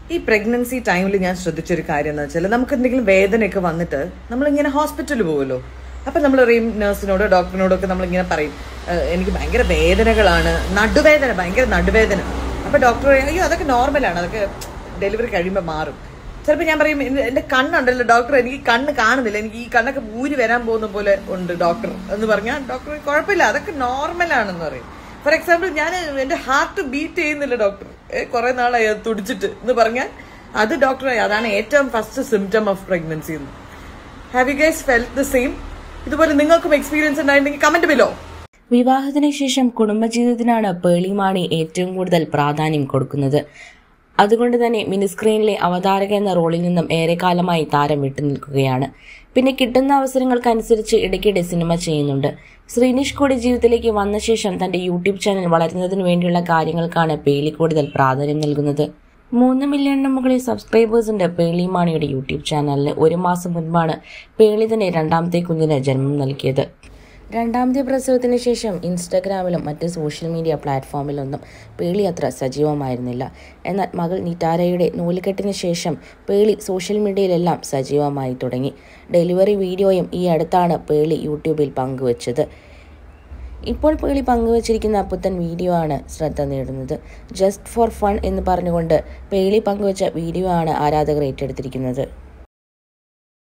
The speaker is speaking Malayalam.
ഈ പ്രഗ്നൻസി ടൈമിൽ ഞാൻ ശ്രദ്ധിച്ചൊരു കാര്യം എന്ന് വെച്ചാൽ നമുക്ക് എന്തെങ്കിലും വേദനയൊക്കെ വന്നിട്ട് നമ്മളിങ്ങനെ ഹോസ്പിറ്റലിൽ പോകുമല്ലോ അപ്പം നമ്മൾ പറയും നഴ്സിനോടോ ഡോക്ടറിനോടോ ഒക്കെ നമ്മളിങ്ങനെ പറയും "ഏഹ്, എനിക്ക് ഭയങ്കര വേദനകളാണ് നടുവേദന ഭയങ്കര നടുവേദന അപ്പം ഡോക്ടർ പറയും അയ്യോ അതൊക്കെ നോർമലാണ് അതൊക്കെ ഡെലിവറി കഴിയുമ്പോൾ മാറും ചിലപ്പോൾ ഞാൻ പറയും "എന്റെ- എന്റെ കണ്ണുണ്ടല്ലോ ഡോക്ടർ എനിക്ക് കണ്ണ് കാണുന്നില്ല എനിക്ക് ഈ കണ്ണൊക്കെ ഊരി വരാൻ പോകുന്ന പോലെ ഉണ്ട് ഡോക്ടർ എന്ന് പറഞ്ഞാൽ ഡോക്ടർ കുഴപ്പമില്ല അതൊക്കെ നോർമലാണെന്ന് പറയും ഫോർ എക്സാമ്പിൾ ഞാൻ എന്റെ ഹാർട്ട് ബീറ്റ് ചെയ്യുന്നില്ല ഡോക്ടർ കുറെ നാളായി അത് തുടിച്ചിട്ട് എന്ന് പറഞ്ഞാൽ അത് ഡോക്ടർ അതാണ് ഏറ്റവും ഫസ്റ്റ് സിംറ്റം ഓഫ് പ്രഗ്നൻസി എന്ന് have you guys felt the same ഇതുപോലെ നിങ്ങൾക്കും എക്സ്പീരിയൻസ് ഉണ്ടായിട്ടുണ്ടെങ്കിൽ കമന്റ് ബിലോ വിവാഹത്തിന് ശേഷം കുടുംബജീവിതത്തിനാണ് പേളിമാണി ഏറ്റവും കൂടുതൽ പ്രാധാന്യം കൊടുക്കുന്നത് അതുകൊണ്ട് തന്നെ മിനിസ്ക്രീനിലെ അവതാരക എന്ന റോളിൽ നിന്നും ഏറെക്കാലമായി താരം വിട്ടുനിൽക്കുകയാണ് പിന്നെ കിട്ടുന്ന അവസരങ്ങൾക്കനുസരിച്ച് ഇടയ്ക്കിടെ സിനിമ ചെയ്യുന്നുണ്ട് ശ്രീനിഷ് കൂടി ജീവിതത്തിലേക്ക് വന്ന ശേഷം തന്റെ യൂട്യൂബ് ചാനൽ വളരുന്നതിന് വേണ്ടിയുള്ള കാര്യങ്ങൾക്കാണ് പേളി കൂടുതൽ പ്രാധാന്യം നൽകുന്നത് മൂന്ന് മില്യണിന് മുകളിൽ സബ്സ്ക്രൈബേഴ്സ് ഉണ്ട് പേളി മാണിയുടെ യൂട്യൂബ് ചാനലിന് ഒരു മാസം മുൻപാണ് പേളി തന്നെ രണ്ടാമത്തെ കുഞ്ഞിന് ജന്മം നൽകിയത് രണ്ടാമത്തെ പ്രസവത്തിന് ശേഷം ഇൻസ്റ്റഗ്രാമിലും മറ്റ് സോഷ്യൽ മീഡിയ പ്ലാറ്റ്ഫോമിലൊന്നും പേളി അത്ര സജീവമായിരുന്നില്ല എന്നാൽ മകൾ നിറ്റാരയുടെ നൂലുകെട്ടിന് ശേഷം പേളി സോഷ്യൽ മീഡിയയിലെല്ലാം സജീവമായി തുടങ്ങി ഡെലിവറി വീഡിയോയും ഈ അടുത്താണ് പേളി യൂട്യൂബിൽ പങ്കുവച്ചത് ഇപ്പോൾ പേളി പങ്കുവച്ചിരിക്കുന്ന പുത്തൻ വീഡിയോ ആണ് ശ്രദ്ധ നേടുന്നത് ജസ്റ്റ് ഫോർ ഫൺ എന്ന് പറഞ്ഞുകൊണ്ട് പേളി പങ്കുവച്ച വീഡിയോ ആണ് ആരാധകർ ഏറ്റെടുത്തിരിക്കുന്നത്